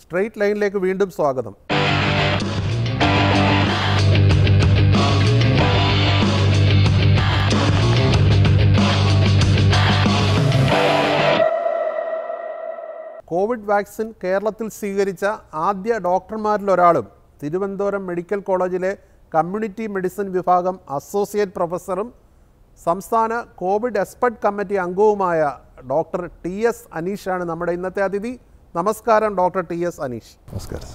Straight ലൈനിലേക്ക് വീണ്ടും സ്വാഗതം കോവിഡ് വാക്സിൻ കേരളത്തിൽ സ്വീകരിച്ച ആദ്യ ഡോക്ടർമാരിൽ ഒരാളും തിരുവനന്തപുരം മെഡിക്കൽ കോളേജിലെ കമ്മ്യൂണിറ്റി മെഡിസിൻ വിഭാഗം അസോസിയേറ്റ് പ്രൊഫസറും സംസ്ഥാന കോവിഡ് എക്സ്പെർട്ട് കമ്മിറ്റി അംഗവുമായ ഡോക്ടർ ടി എസ് അനീഷാണ് നമ്മുടെ ഇന്നത്തെ അതിഥി നമസ്കാരം ഡോക്ടർ ടി എസ് അനീഷ് നമസ്കാരം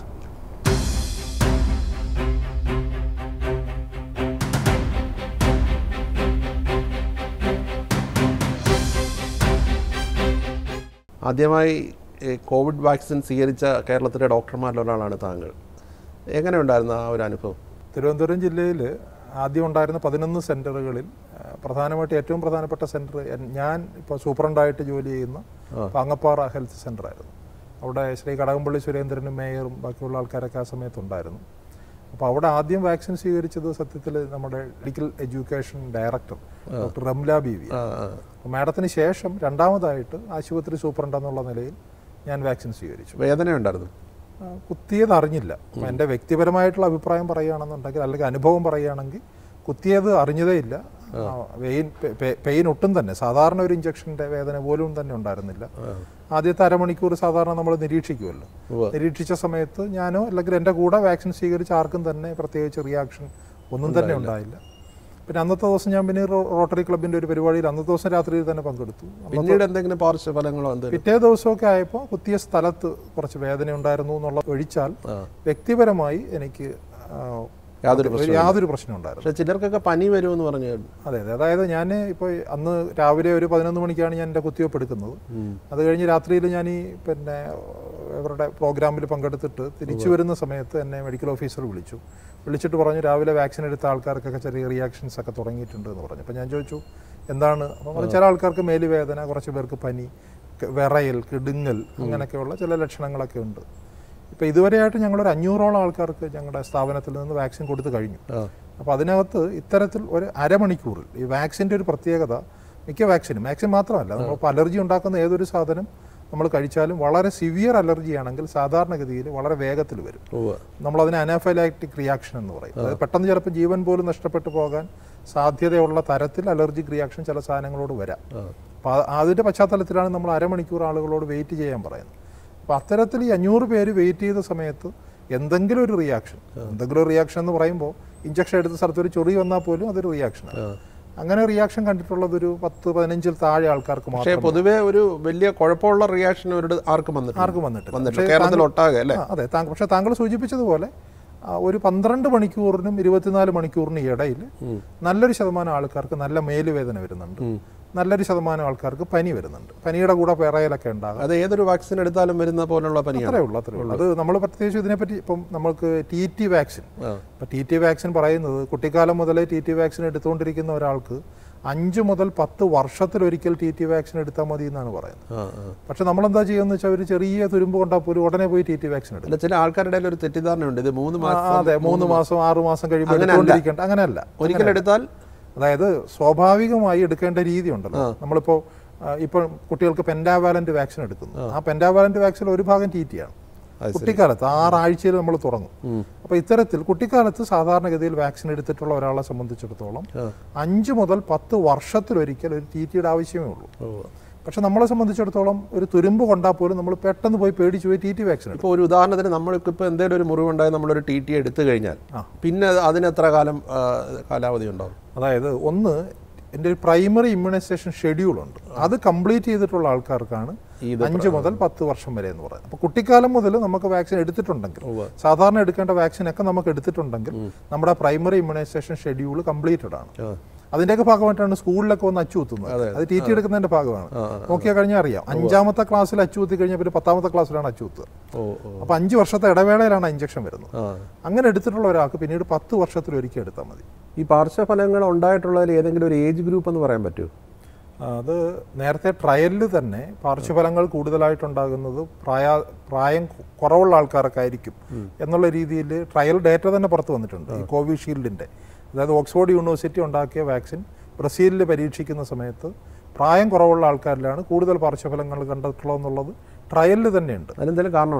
ആദ്യമായി ഈ കോവിഡ് വാക്സിൻ സ്വീകരിച്ച കേരളത്തിലെ ഡോക്ടർമാരിൽ ഒരാളാണ് താങ്കൾ എങ്ങനെയുണ്ടായിരുന്നു ആ ഒരു അനുഭവം തിരുവനന്തപുരം ജില്ലയിൽ ആദ്യം ഉണ്ടായിരുന്ന പതിനൊന്ന് സെന്ററുകളിൽ ആ, പ്രധാനമായിട്ട് ഏറ്റവും പ്രധാനപ്പെട്ട സെന്റർ ഞാൻ ഇപ്പോൾ സൂപ്രണ്ടായിട്ട് ജോലി ചെയ്യുന്ന പാങ്ങപ്പാറ ഹെൽത്ത് സെന്റർ ആയിരുന്നു അവിടെ ശ്രീ കടകംപള്ളി സുരേന്ദ്രനും മേയറും ബാക്കിയുള്ള ആൾക്കാരൊക്കെ ആ സമയത്ത് ഉണ്ടായിരുന്നു അപ്പോൾ അവിടെ ആദ്യം വാക്സിൻ സ്വീകരിച്ചത് സത്യത്തിൽ നമ്മുടെ medical education director doctor Ramla Beevi ആ, ആ. അപ്പോൾ മാഡത്തിന് ശേഷം രണ്ടാമതായിട്ട് ആശുപത്രി സൂപ്രണ്ട് എന്നുള്ള നിലയിൽ ഞാൻ വാക്സിൻ സ്വീകരിച്ചു വേദനയുണ്ടായിരുന്നു ആ, കുത്തിയത് അറിഞ്ഞില്ല അപ്പം എൻ്റെ വ്യക്തിപരമായിട്ടുള്ള അഭിപ്രായം പറയുകയാണെന്നുണ്ടെങ്കിൽ അല്ലെങ്കിൽ അനുഭവം പറയുകയാണെങ്കിൽ കുത്തിയത് അറിഞ്ഞതേ ഇല്ല ആ, വെയിൻ പെ- പെ- പെയിൻ ഒട്ടും തന്നെ സാധാരണ ഒരു ഇഞ്ചക്ഷൻ്റെ വേദന പോലും തന്നെ ഉണ്ടായിരുന്നില്ല ആദ്യത്തെ അരമണിക്കൂർ സാധാരണ നമ്മൾ നിരീക്ഷിക്കുമല്ലോ ഉവ്വ്. നിരീക്ഷിച്ച സമയത്ത് ഞാനോ അല്ലെങ്കിൽ എൻ്റെ കൂടെ വാക്സിൻ സ്വീകരിച്ച ആർക്കും തന്നെ പ്രത്യേകിച്ച് റിയാക്ഷൻ ഒന്നും തന്നെ ഉണ്ടായില്ല പിന്നെ അന്നത്തെ ദിവസം ഞാൻ പിന്നെ റോ- റോട്ടറി ക്ലബിൻ്റെ ഒരു പരിപാടിയിൽ അന്നത്തെ ദിവസം രാത്രിയിൽ തന്നെ പങ്കെടുത്തു പിന്നീട് എന്തെങ്കിലും പാർശ്വഫലങ്ങളോ എന്തെങ്കിലും പിറ്റേ ദിവസമൊക്കെ ആയപ്പോൾ കുത്തിയ സ്ഥലത്ത് കുറച്ച് വേദന ഉണ്ടായിരുന്നു എന്നുള്ള ഒഴിച്ചാൽ ആ. വ്യക്തിപരമായി എനിക്ക് ആ, യാതൊരു ഒരു യാതൊരു പ്രശ്നം ഉണ്ടായിരുന്നു പക്ഷെ ചിലർക്കൊക്കെ പനി വരുമെന്ന് പറഞ്ഞു അതെ അതെ അതായത് ഞാൻ ഇപ്പോൾ അന്ന് രാവിലെ ഒരു പതിനൊന്ന് മണിക്കാണ് ഞാൻ എൻ്റെ കുത്തിവെപ്പ് എടുക്കുന്നത് അത് കഴിഞ്ഞ് രാത്രിയിൽ ഞാൻ ഈ പിന്നെ ഇവരുടെ പ്രോഗ്രാമിൽ പങ്കെടുത്തിട്ട് തിരിച്ചു വരുന്ന സമയത്ത് എന്നെ മെഡിക്കൽ ഓഫീസർ വിളിച്ചു വിളിച്ചിട്ട് പറഞ്ഞു രാവിലെ വാക്സിൻ എടുത്ത ആൾക്കാർക്കൊക്കെ ചെറിയ റിയാക്ഷൻസ് ഒക്കെ തുടങ്ങിയിട്ടുണ്ട് എന്ന് പറഞ്ഞു അപ്പോൾ ഞാൻ ചോദിച്ചു എന്താണ് അപ്പോൾ പറഞ്ഞു ചില ആൾക്കാർക്ക് മേലുവേദന കുറച്ച് പേർക്ക് പനി ക- വിറയൽ കിടുങ്ങൽ അങ്ങനെയൊക്കെയുള്ള ചില ലക്ഷണങ്ങളൊക്കെ ഉണ്ട് ഇപ്പോൾ ഇതുവരെയായിട്ട് ഞങ്ങളൊരു അഞ്ഞൂറോളം ആൾക്കാർക്ക് ഞങ്ങളുടെ സ്ഥാപനത്തിൽ നിന്ന് വാക്സിൻ കൊടുത്തു കഴിഞ്ഞു ആ. അപ്പോൾ അതിനകത്ത് ഇത്തരത്തിൽ ഒരു അരമണിക്കൂറിൽ ഈ വാക്സിൻ്റെ ഒരു പ്രത്യേകത മിക്ക വാക്സിനും വാക്സിൻ മാത്രമല്ല നമ്മളിപ്പോൾ അലർജി ഉണ്ടാക്കുന്ന ഏതൊരു സാധനം നമ്മൾ കഴിച്ചാലും വളരെ സിവിയർ അലർജി ആണെങ്കിൽ സാധാരണഗതിയിൽ വളരെ വേഗത്തിൽ വരും ഉവ്വ്. നമ്മളതിനെ അനാഫൈലാക്റ്റിക് റിയാക്ഷൻ എന്ന് പറയും അതായത് പെട്ടെന്ന് ചിലപ്പോൾ ജീവൻ പോലും നഷ്ടപ്പെട്ടു പോകാൻ സാധ്യതയുള്ള തരത്തിൽ അലർജിക് റിയാക്ഷൻ ചില സാധനങ്ങളോട് വരാം ആ. അപ്പോൾ അത് അതിൻ്റെ പശ്ചാത്തലത്തിലാണ് നമ്മൾ അരമണിക്കൂർ ആളുകളോട് വെയിറ്റ് ചെയ്യാൻ പറയുന്നത് അപ്പോൾ അത്തരത്തിൽ ഈ അഞ്ഞൂറ് പേര് വെയിറ്റ് ചെയ്ത സമയത്ത് എന്തെങ്കിലും ഒരു റിയാക്ഷൻ എന്തെങ്കിലും ഒരു റിയാക്ഷൻ എന്ന് പറയുമ്പോൾ ഇഞ്ചക്ഷൻ എടുത്ത സ്ഥലത്ത് ഒരു ചൊറി വന്നാൽ പോലും അതൊരു റിയാക്ഷനാണ് ആ. അങ്ങനെ റിയാക്ഷൻ കണ്ടിട്ടുള്ളത് ഒരു പത്ത് പതിനഞ്ചിൽ താഴെ ആൾക്കാർക്ക് പക്ഷേ മാത്രം പൊതുവെ ഒരു വലിയ കുഴപ്പമുള്ള റിയാക്ഷൻ ഒരു ആർക്കും വന്നിട്ടില്ല ആർക്കും വന്നിട്ടില്ല വന്നിട്ടില്ല കേരളത്തിൽ ഒട്ടാകെ അല്ലേ ആ, അതെ താങ്കൾ പക്ഷേ താങ്കൾ സൂചിപ്പിച്ചതുപോലെ ആ, ഒരു പന്ത്രണ്ട് മണിക്കൂറിനും ഇരുപത്തിനാല് മണിക്കൂറിനും ഇടയിൽ നല്ലൊരു ശതമാനം ആൾക്കാർക്ക് നല്ല മേലുവേദന വരുന്നുണ്ട് നല്ലൊരു ശതമാനം ആൾക്കാർക്ക് പനി വരുന്നുണ്ട് പനിയുടെ കൂടെ വിറയലൊക്കെ ഉണ്ടാകാം അത് ഏതൊരു വാക്സിൻ എടുത്താലും വരുന്ന പോലുള്ള പനിയാണ് അത്രേ ഉള്ളൂ അത്രേ ഉള്ളൂ അത് നമ്മൾ പ്രത്യേകിച്ച് ഇതിനെപ്പറ്റി ഇപ്പം നമ്മൾക്ക് ടി ടി വാക്സിൻ ആ. ഇപ്പം ടി ടി വാക്സിൻ പറയുന്നത് കുട്ടിക്കാലം മുതലേ ടി ടി വാക്സിൻ എടുത്തുകൊണ്ടിരിക്കുന്ന ഒരാൾക്ക് അഞ്ച് മുതൽ പത്ത് വർഷത്തിലൊരിക്കൽ ടി ടി വാക്സിൻ എടുത്താൽ മതി എന്നാണ് പറയുന്നത് ആ, ആ. പക്ഷെ നമ്മളെന്താ ചെയ്യുന്നത് വെച്ചാൽ ഒരു ചെറിയ തുരുമ്പ് കൊണ്ടാൽ പോലും ഉടനെ പോയി ടി ടി വാക്സിൻ എടുക്കും അല്ല ചില ആൾക്കാരുടെ ഇടയിൽ ഒരു തെറ്റിദ്ധാരണയുണ്ട് ഇത് മൂന്ന് ആ, മാസം അതെ മൂന്ന് മാസം ആറ് മാസം കഴിയുമ്പോൾ അങ്ങനെയല്ല. എടുത്തുകൊണ്ടിരിക്കേണ്ട അങ്ങനെയല്ല ഒരിക്കൽ എടുത്താൽ അതായത് സ്വാഭാവികമായി എടുക്കേണ്ട രീതി ഉണ്ടല്ലോ നമ്മളിപ്പോൾ ഇപ്പോൾ കുട്ടികൾക്ക് പെൻഡാവാലന്റ് വാക്സിൻ എടുക്കുന്നു ആ പെൻഡാവാലന്റ് വാക്സിൻ ഒരു ഭാഗം ടി ടി ആണ് അത് കുട്ടിക്കാലത്ത് ആറാഴ്ചയിൽ നമ്മൾ തുടങ്ങും അപ്പോൾ ഇത്തരത്തിൽ കുട്ടിക്കാലത്ത് സാധാരണഗതിയിൽ വാക്സിൻ എടുത്തിട്ടുള്ള ഒരാളെ സംബന്ധിച്ചിടത്തോളം ആ. അഞ്ച് മുതൽ പത്ത് വർഷത്തിലൊരിക്കൽ ഒരു ടി ടിയുടെ ആവശ്യമേ ഉള്ളൂ ഉവ്വ്. പക്ഷെ നമ്മളെ സംബന്ധിച്ചിടത്തോളം ഒരു തുരുമ്പ് കൊണ്ടാൽ പോലും നമ്മൾ പെട്ടെന്ന് പോയി പേടിച്ച് പോയി ടി ടി വാക്സിൻ എടുക്കും ഇപ്പോൾ ഒരു ഉദാഹരണത്തിന് നമ്മൾക്ക് ഇപ്പോൾ എന്തെങ്കിലും ഒരു മുറിവുണ്ടായി നമ്മളൊരു ടി ടി എടുത്തു കഴിഞ്ഞാൽ ആ. പിന്നെ അത് അതിന് എത്ര കാലം ആ, കാലാവധി ഉണ്ടാവും അതായത് ഒന്ന് എൻ്റെ ഒരു പ്രൈമറി ഇമ്മ്യൂണൈസേഷൻ ഷെഡ്യൂൾ ഉണ്ട് അത് കംപ്ലീറ്റ് ചെയ്തിട്ടുള്ള ആൾക്കാർക്കാണ് ഇത് അഞ്ച് മുതൽ പത്ത് വർഷം വരെ എന്ന് പറയുന്നത് അപ്പോൾ കുട്ടിക്കാലം മുതൽ നമുക്ക് വാക്സിൻ എടുത്തിട്ടുണ്ടെങ്കിൽ ഉവ്വ്. സാധാരണ എടുക്കേണ്ട വാക്സിനൊക്കെ നമുക്ക് എടുത്തിട്ടുണ്ടെങ്കിൽ നമ്മുടെ പ്രൈമറി ഇമ്മ്യൂണൈസേഷൻ ഷെഡ്യൂൾ കംപ്ലീറ്റഡ് ആണ് ആ. അതിൻ്റെയൊക്കെ ഭാഗമായിട്ടാണ് സ്കൂളിലൊക്കെ വന്ന് അച്ചുകുത്തുന്നത് അത് ടി ടി എടുക്കുന്നതിന്റെ ഭാഗമാണ് നോക്കിയാൽ കഴിഞ്ഞാൽ അറിയാം അഞ്ചാമത്തെ ക്ലാസ്സിൽ അച്ചുകുത്തി കഴിഞ്ഞാൽ പിന്നെ പത്താമത്തെ ക്ലാസ്സിലാണ് അച്ചുകുത്തുക ഓ ഓ അപ്പോൾ അഞ്ച് വർഷത്തെ ഇടവേളയിലാണ് ഇഞ്ചക്ഷൻ വരുന്നത് ആ അങ്ങനെ എടുത്തിട്ടുള്ള ഒരാൾക്ക് പിന്നീട് പത്ത് വർഷത്തിൽ ഒരിക്കൽ എടുത്താൽ മതി ഈ പാർശ്വഫലങ്ങൾ ഉണ്ടായിട്ടുള്ളതിൽ ഏതെങ്കിലും ഒരു ഏജ് ഗ്രൂപ്പ് എന്ന് പറയാൻ പറ്റുമോ അത് നേരത്തെ ട്രയലിൽ തന്നെ പാർശ്വഫലങ്ങൾ കൂടുതലായിട്ടുണ്ടാകുന്നത് പ്രായ പ്രായം കു- കുറവുള്ള ആൾക്കാരൊക്കെ ആയിരിക്കും എന്നുള്ള രീതിയിൽ ട്രയൽ ഡേറ്റ തന്നെ പുറത്ത് വന്നിട്ടുണ്ട് ഈ കോവിഷീൽഡിൻ്റെ അതായത് ഓക്സ്ഫോർഡ് യൂണിവേഴ്സിറ്റി ഉണ്ടാക്കിയ വാക്സിൻ ബ്രസീലിൽ പരീക്ഷിക്കുന്ന സമയത്ത് പ്രായം കുറവുള്ള ആൾക്കാരിലാണ് കൂടുതൽ പാർശ്വഫലങ്ങൾ കണ്ടിട്ടുള്ളതെന്നുള്ളത് ട്രയലിൽ തന്നെയുണ്ട് അതിനെന്തെങ്കിലും കാരണമുണ്ടോ ആ,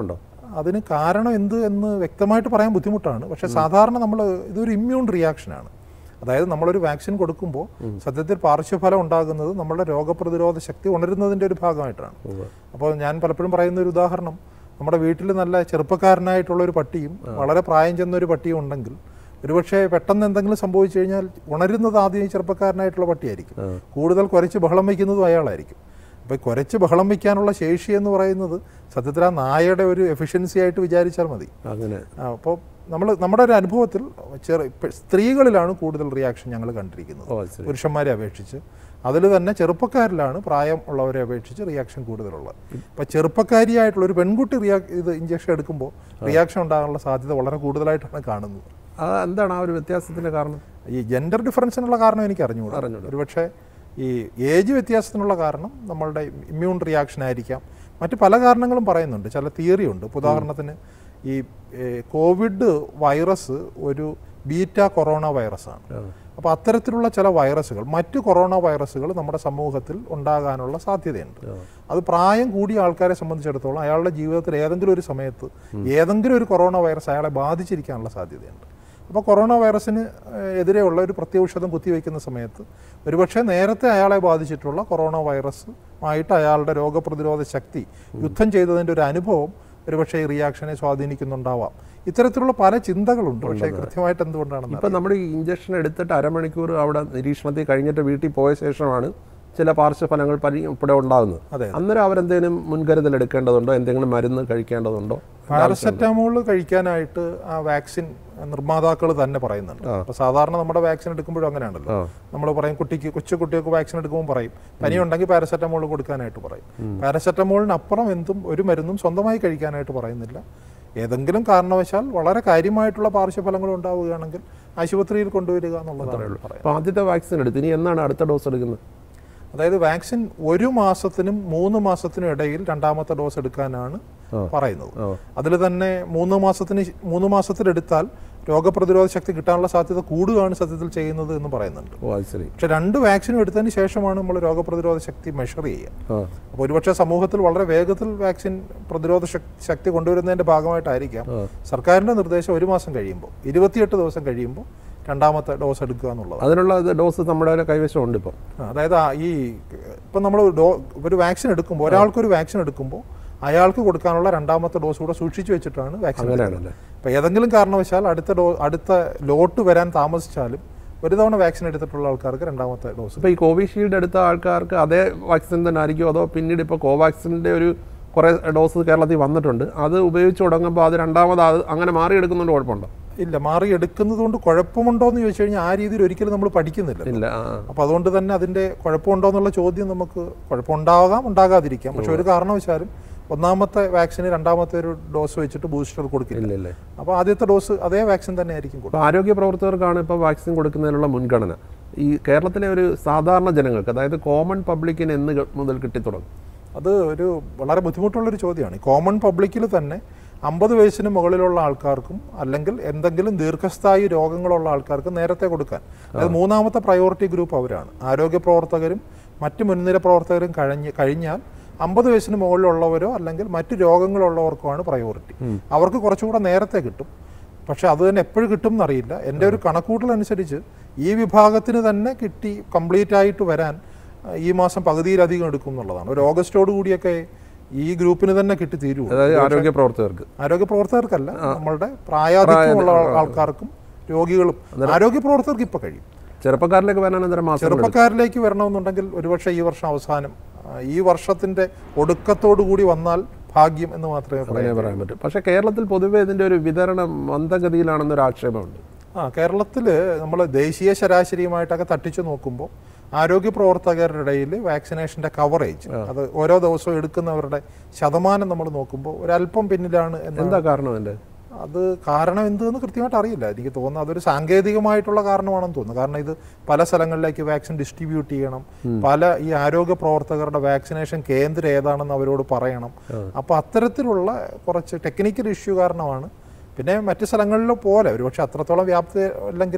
അതിന് കാരണം എന്ത് എന്ന് വ്യക്തമായിട്ട് പറയാൻ ബുദ്ധിമുട്ടാണ് പക്ഷേ സാധാരണ നമ്മൾ ഇതൊരു ഇമ്മ്യൂൺ റിയാക്ഷനാണ് അതായത് നമ്മളൊരു വാക്സിൻ കൊടുക്കുമ്പോൾ സത്യത്തിൽ പാർശ്വഫലം ഉണ്ടാകുന്നത് നമ്മുടെ രോഗപ്രതിരോധ ശക്തി ഉണരുന്നതിൻ്റെ ഒരു ഭാഗമായിട്ടാണ് അപ്പോൾ ഞാൻ പലപ്പോഴും പറയുന്ന ഒരു ഉദാഹരണം നമ്മുടെ വീട്ടിൽ നല്ല ചെറുപ്പക്കാരനായിട്ടുള്ള ഒരു പട്ടിയും വളരെ പ്രായം ചെന്ന ഒരു പട്ടിയും ഉണ്ടെങ്കിൽ ഒരുപക്ഷെ പെട്ടെന്ന് എന്തെങ്കിലും സംഭവിച്ചു കഴിഞ്ഞാൽ ഉണരുന്നത് ആദ്യം ഈ ചെറുപ്പക്കാരനായിട്ടുള്ള പട്ടിയായിരിക്കും കൂടുതൽ കുരച്ച് ബഹളം വയ്ക്കുന്നതും അയാളായിരിക്കും അപ്പോൾ ഈ കുരച്ച് ബഹളം വയ്ക്കാനുള്ള ശേഷി എന്ന് പറയുന്നത് സത്യത്തിൽ ആ നായയുടെ ഒരു എഫിഷ്യൻസി ആയിട്ട് വിചാരിച്ചാൽ മതി അങ്ങനെ അപ്പോൾ നമ്മൾ നമ്മുടെ ഒരു അനുഭവത്തിൽ ചെറു ഇപ്പ സ്ത്രീകളിലാണ് കൂടുതൽ റിയാക്ഷൻ ഞങ്ങൾ കണ്ടിരിക്കുന്നത് ഓ അത് ശരി പുരുഷന്മാരെ അപേക്ഷിച്ച് അതിൽ തന്നെ ചെറുപ്പക്കാരിലാണ് പ്രായം ഉള്ളവരെ അപേക്ഷിച്ച് റിയാക്ഷൻ കൂടുതലുള്ളത് ഇപ്പം ചെറുപ്പക്കാരിയായിട്ടുള്ള ഒരു പെൺകുട്ടി റിയാ ഇത് ഇഞ്ചക്ഷൻ എടുക്കുമ്പോൾ റിയാക്ഷൻ ഉണ്ടാകാനുള്ള സാധ്യത വളരെ കൂടുതലായിട്ടാണ് കാണുന്നത് അത് എന്താണ് ആ ഒരു വ്യത്യാസത്തിന്റെ കാരണം ഈ ജെൻഡർ ഡിഫറൻസിനുള്ള കാരണം എനിക്ക് അറിഞ്ഞുകൂടാ അറിഞ്ഞൂടാ. ഒരുപക്ഷെ ഈ ഏജ് വ്യത്യാസത്തിനുള്ള കാരണം നമ്മളുടെ ഇമ്മ്യൂൺ റിയാക്ഷൻ ആയിരിക്കാം മറ്റ് പല കാരണങ്ങളും പറയുന്നുണ്ട് ചില തിയറി ഉണ്ട് ഇപ്പൊ ഉദാഹരണത്തിന് ഈ ഏഹ്, കോവിഡ് വൈറസ് ഒരു ബീറ്റ കൊറോണ വൈറസാണ് അപ്പോൾ അത്തരത്തിലുള്ള ചില വൈറസുകൾ മറ്റ് കൊറോണ വൈറസുകൾ നമ്മുടെ സമൂഹത്തിൽ ഉണ്ടാകാനുള്ള സാധ്യതയുണ്ട് അത് പ്രായം കൂടിയ ആൾക്കാരെ സംബന്ധിച്ചിടത്തോളം അയാളുടെ ജീവിതത്തിൽ ഏതെങ്കിലും ഒരു സമയത്ത് ഏതെങ്കിലും ഒരു കൊറോണ വൈറസ് അയാളെ ബാധിച്ചിരിക്കാനുള്ള സാധ്യതയുണ്ട് അപ്പോൾ കൊറോണ വൈറസിന് ഏഹ്, എതിരെയുള്ള ഒരു പ്രത്യൗഷധം കുത്തിവെക്കുന്ന സമയത്ത് ഒരുപക്ഷെ നേരത്തെ അയാളെ ബാധിച്ചിട്ടുള്ള കൊറോണ വൈറസ് ആയിട്ട് അയാളുടെ രോഗപ്രതിരോധ ശക്തി യുദ്ധം ചെയ്തതിൻ്റെ ഒരു അനുഭവം ഒരുപക്ഷെ ഈ റിയാക്ഷനെ സ്വാധീനിക്കുന്നുണ്ടാവാം ഇത്തരത്തിലുള്ള പല ചിന്തകളുണ്ട് പക്ഷേ കൃത്യമായിട്ട് എന്തുകൊണ്ടാണെന്ന് ഇപ്പം നമ്മൾ ഈ ഇഞ്ചക്ഷൻ എടുത്തിട്ട് അരമണിക്കൂർ അവിടെ നിരീക്ഷണത്തിൽ കഴിഞ്ഞിട്ട് വീട്ടിൽ പോയ ശേഷമാണ് ചില പാർശ്വഫലങ്ങൾ പരി ഇവിടെ ഉണ്ടാകുന്നത് അതെ. അന്നേരം അവരെന്തെങ്കിലും മുൻകരുതൽ എടുക്കേണ്ടതുണ്ടോ എന്തെങ്കിലും മരുന്ന് കഴിക്കേണ്ടതുണ്ടോ പാരസെറ്റാമോൾ കഴിക്കാനായിട്ട് ആ വാക്സിൻ നിർമ്മാതാക്കൾ തന്നെ പറയുന്നുണ്ട് അപ്പോൾ സാധാരണ നമ്മുടെ വാക്സിൻ എടുക്കുമ്പോഴും അങ്ങനെയാണല്ലോ ആ. നമ്മൾ പറയും കുട്ടിക്ക് കൊച്ചു കുട്ടികൾക്ക് വാക്സിൻ എടുക്കുമ്പോൾ പറയും പനി ഉണ്ടെങ്കിൽ പാരസെറ്റമോൾ കൊടുക്കാനായിട്ട് പറയും പാരസെറ്റമോളിന് അപ്പുറം എന്തും ഒരു മരുന്നും സ്വന്തമായി കഴിക്കാനായിട്ട് പറയുന്നില്ല ഏതെങ്കിലും കാരണവശാൽ വളരെ കാര്യമായിട്ടുള്ള പാർശ്വഫലങ്ങൾ ഉണ്ടാവുകയാണെങ്കിൽ ആശുപത്രിയിൽ കൊണ്ടുവരിക എന്നുള്ളതാണ് പറയാം അപ്പോൾ ആദ്യത്തെ വാക്സിൻ എടുത്ത് ഇനി എന്നാണ് അടുത്ത ഡോസ് എടുക്കുന്നത് അതായത് വാക്സിൻ ഒരു മാസത്തിനും മൂന്ന് മാസത്തിനും ഇടയിൽ രണ്ടാമത്തെ ഡോസ് എടുക്കാനാണ് പറയുന്നത് ആ. അതിൽ തന്നെ മൂന്ന് മാസത്തിന് ശ്- മൂന്ന് മാസത്തിലെടുത്താൽ രോഗപ്രതിരോധ ശക്തി കിട്ടാനുള്ള സാധ്യത കൂടുകയാണ് സത്യത്തിൽ ചെയ്യുന്നത് എന്ന് പറയുന്നുണ്ട് ഓ അത് ശരി പക്ഷെ രണ്ട് വാക്സിനും എടുത്തതിന് ശേഷമാണ് നമ്മൾ രോഗപ്രതിരോധ ശക്തി മെഷർ ചെയ്യുക ആ അപ്പോൾ ഒരുപക്ഷെ സമൂഹത്തിൽ വളരെ വേഗത്തിൽ വാക്സിൻ പ്രതിരോധ ശക്- ശക്തി കൊണ്ടുവരുന്നതിന്റെ ഭാഗമായിട്ടായിരിക്കാം ആ. സർക്കാരിന്റെ സർക്കാരിന്റെ നിർദ്ദേശം ഒരു മാസം കഴിയുമ്പോൾ ഇരുപത്തിയെട്ട് ദിവസം കഴിയുമ്പോൾ രണ്ടാമത്തെ ഡോസ് എടുക്കുക എന്നുള്ളത് അതിനുള്ള ഇത് ഡോസ് നമ്മുടെ കൈവശം ഉണ്ട് ഇപ്പം ആ, അതായത് ആ ഈ ഇപ്പം നമ്മൾ ഡോ ഒരു വാക്സിൻ എടുക്കുമ്പോൾ ഒരാൾക്കൊരു വാക്സിൻ എടുക്കുമ്പോൾ അയാൾക്ക് കൊടുക്കാനുള്ള രണ്ടാമത്തെ ഡോസ് കൂടെ സൂക്ഷിച്ചു വെച്ചിട്ടാണ് വാക്സിൻ അങ്ങനെയാണല്ലേ അപ്പോൾ ഏതെങ്കിലും കാരണവശാൽ അടുത്ത ഡോ അടുത്ത ലോട്ട് വരാൻ താമസിച്ചാലും ഒരു തവണ വാക്സിൻ എടുത്തിട്ടുള്ള ആൾക്കാർക്ക് രണ്ടാമത്തെ ഡോസ് ഇപ്പോൾ ഈ കോവിഷീൽഡ് എടുത്ത ആൾക്കാർക്ക് അതേ വാക്സിൻ തന്നെ ആയിരിക്കും അതോ പിന്നീട് ഇപ്പോൾ കോവാക്സിൻ്റെ ഒരു കുറേ ഡോസ് കേരളത്തിൽ വന്നിട്ടുണ്ട് അത് ഉപയോഗിച്ച് തുടങ്ങുമ്പോൾ അത് രണ്ടാമത് അത് അങ്ങനെ മാറിയെടുക്കുന്നുണ്ട് കുഴപ്പമുണ്ടോ ഇല്ല മാറി എടുക്കുന്നത് കൊണ്ട് കുഴപ്പമുണ്ടോ എന്ന് ചോദിച്ചു കഴിഞ്ഞാൽ ആ രീതിയിൽ ഒരിക്കലും നമ്മൾ പഠിക്കുന്നില്ല ഇല്ല ആ ആ. അപ്പോൾ അതുകൊണ്ട് തന്നെ അതിൻ്റെ കുഴപ്പമുണ്ടോ എന്നുള്ള ചോദ്യം നമുക്ക് കുഴപ്പമുണ്ടാകാം ഉണ്ടാകാതിരിക്കാം പക്ഷെ ഒരു കാരണവശാലും ഒന്നാമത്തെ വാക്സിന് രണ്ടാമത്തെ ഒരു ഡോസ് വെച്ചിട്ട് ബൂസ്റ്റർ കൊടുക്കില്ല ഇല്ല ഇല്ലേ അപ്പോൾ ആദ്യത്തെ ഡോസ് അതേ വാക്സിൻ തന്നെ ആയിരിക്കും കൊടുക്കുക ഇപ്പോൾ ആരോഗ്യ പ്രവർത്തകർക്കാണ് ഇപ്പോൾ വാക്സിൻ കൊടുക്കുന്നതിനുള്ള മുൻഗണന ഈ കേരളത്തിലെ ഒരു സാധാരണ ജനങ്ങൾക്ക് അതായത് കോമൺ പബ്ലിക്കിന് എന്ന് ഗ- മുതൽ കിട്ടിത്തുടങ്ങും അത് ഒരു വളരെ ബുദ്ധിമുട്ടുള്ളൊരു ചോദ്യമാണ് കോമൺ പബ്ലിക്കിൽ തന്നെ അമ്പത് വയസ്സിന് മുകളിലുള്ള ആൾക്കാർക്കും അല്ലെങ്കിൽ എന്തെങ്കിലും ദീർഘസ്ഥായി രോഗങ്ങളുള്ള ആൾക്കാർക്ക് നേരത്തെ കൊടുക്കാൻ അതായത് മൂന്നാമത്തെ പ്രയോറിറ്റി ഗ്രൂപ്പ് അവരാണ് ആരോഗ്യ പ്രവർത്തകരും മറ്റ് മുൻനിര പ്രവർത്തകരും കഴിഞ്ഞ് കഴിഞ്ഞാൽ അമ്പത് വയസ്സിന് മുകളിലുള്ളവരോ അല്ലെങ്കിൽ മറ്റ് രോഗങ്ങളുള്ളവർക്കുമാണ് പ്രയോറിറ്റി അവർക്ക് കുറച്ചുകൂടെ നേരത്തെ കിട്ടും പക്ഷെ അത് തന്നെ എപ്പോഴും കിട്ടും എന്നറിയില്ല എൻ്റെ ഒരു കണക്കൂട്ടൽ അനുസരിച്ച് ഈ വിഭാഗത്തിന് തന്നെ കിട്ടി കംപ്ലീറ്റ് ആയിട്ട് വരാൻ ആ, ഈ മാസം പകുതിയിലധികം എടുക്കും എന്നുള്ളതാണ് ഒരു ഓഗസ്റ്റോട് കൂടിയൊക്കെ ഈ ഗ്രൂപ്പിന് തന്നെ കിട്ടി തീരുള്ളൂ അതായത് ആരോഗ്യ പ്രവർത്തകർക്ക് ആരോഗ്യ പ്രവർത്തകർക്കല്ല നമ്മളുടെ പ്രായാധിക്യമുള്ള ആൾക്കാർക്കും രോഗികളും ആരോഗ്യ പ്രവർത്തകർക്ക് ഇപ്പൊ കഴിയും ചെറുപ്പക്കാരിലേക്ക് വരാൻ അന്നേരം മാസം ചെറുപ്പക്കാരിലേക്ക് വരണമെന്നുണ്ടെങ്കിൽ ഒരുപക്ഷെ ഈ വർഷം അവസാനം ആ, ഈ വർഷത്തിന്റെ ഒടുക്കത്തോടു കൂടി വന്നാൽ ഭാഗ്യം എന്ന് മാത്രമേ പറയാൻ അങ്ങനെ പറയാൻ പറ്റും പക്ഷേ കേരളത്തിൽ പൊതുവെ ഇതിൻ്റെ ഒരു വിതരണം മന്ദഗതിയിലാണെന്നൊരു ആക്ഷേപമുണ്ട് ആ കേരളത്തിൽ നമ്മൾ ദേശീയ ശരാശരിയുമായിട്ടൊക്കെ തട്ടിച്ചു നോക്കുമ്പോൾ ആരോഗ്യ പ്രവർത്തകരുടെ ഇടയിൽ വാക്സിനേഷന്റെ കവറേജ് അത് ഓരോ ദിവസവും എടുക്കുന്നവരുടെ ശതമാനം നമ്മൾ നോക്കുമ്പോൾ ഒരല്പം പിന്നിലാണ് എന്ന് എന്താ കാരണം അതിൻ്റെ അത് കാരണം എന്തെന്ന് കൃത്യമായിട്ട് അറിയില്ല എനിക്ക് തോന്നുന്നു അതൊരു സാങ്കേതികമായിട്ടുള്ള കാരണമാണെന്ന് തോന്നുന്നു കാരണം ഇത് പല സ്ഥലങ്ങളിലേക്ക് വാക്സിൻ ഡിസ്ട്രിബ്യൂട്ട് ചെയ്യണം പല ഈ ആരോഗ്യ പ്രവർത്തകരുടെ വാക്സിനേഷൻ കേന്ദ്രം ഏതാണെന്ന് അവരോട് പറയണം അപ്പോൾ അത്തരത്തിലുള്ള കുറച്ച് ടെക്നിക്കൽ ഇഷ്യൂ കാരണമാണ് പിന്നെ മറ്റ് സ്ഥലങ്ങളിലെ പോലെ ഒരുപക്ഷെ അത്രത്തോളം വ്യാപ്തി അല്ലെങ്കിലും